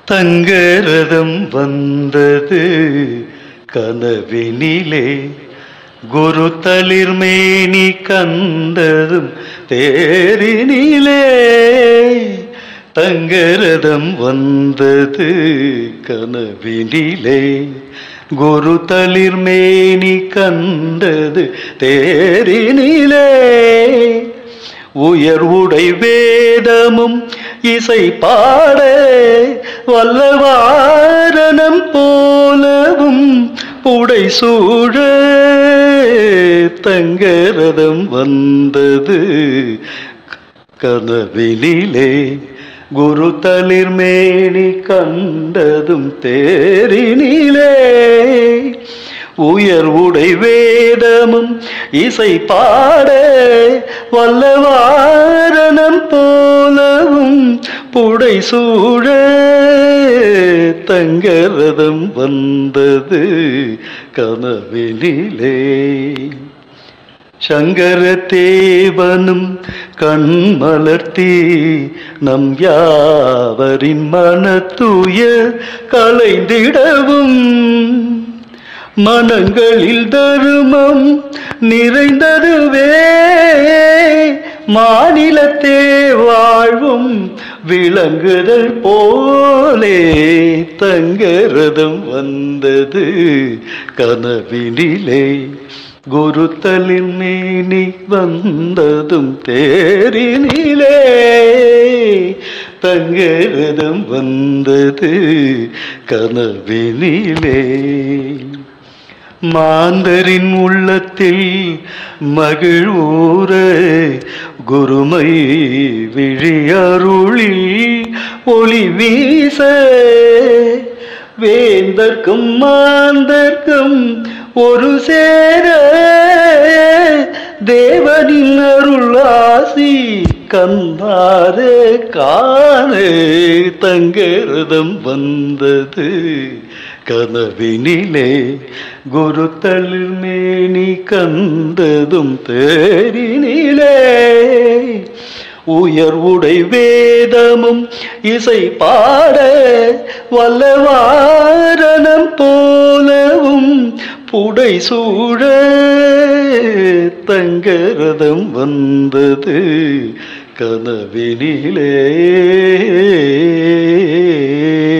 தங்கரதம் வந்தது கனவினிலே குரு தளிர்மேனி கண்டதும் தேரினிலே தங்கரதம் வந்தது கனவினிலே குரு தளிர்மேனி கண்டது தேரினிலே உயர்வுடை வேதமும் இசை பாட வல்லவாரணம் போலவும் புடை சூழ தங்கரதம் வந்தது கனவினிலே குரு தளிர்மேனி கண்டதும் தேரினிலே உயர்வுடை வேதமும் இசை பாட வல்லவாரணம் போலவும் புடை சூழ தங்கரதம் வந்தது கனவினிலே சங்கர தேவனும் கண்மலர்த்தி நம் யாவரின் மனத்துய கலைந்திடவும் மனங்களில் தருமம் நிறைந்ததுவே மாநிலத்தே வாழ்வும் விளங்குதல் போலே தங்கரதம் வந்தது கனவினிலே குருத்தலின் மேனி வந்ததும் தேரினிலே தங்கரதம் வந்தது கனவினிலே மாந்தரின் உள்ளத்தில் மகிழ்வூர குருமை விழியருளில் ஒளி வீச வேந்தர்க்கும் மாந்தர்க்கும் ஒரு சேர தேவனின் அருளாசி கந்தாரே காண தங்கரதம் வந்தது கனவினிலே குரு மேனி கண்டதும் தேரினிலே உயர்வுடை வேதமும் இசை பாட வல்லவாரணம் போலவும் புடை சூழ தங்கரதம் வந்தது கனவினிலே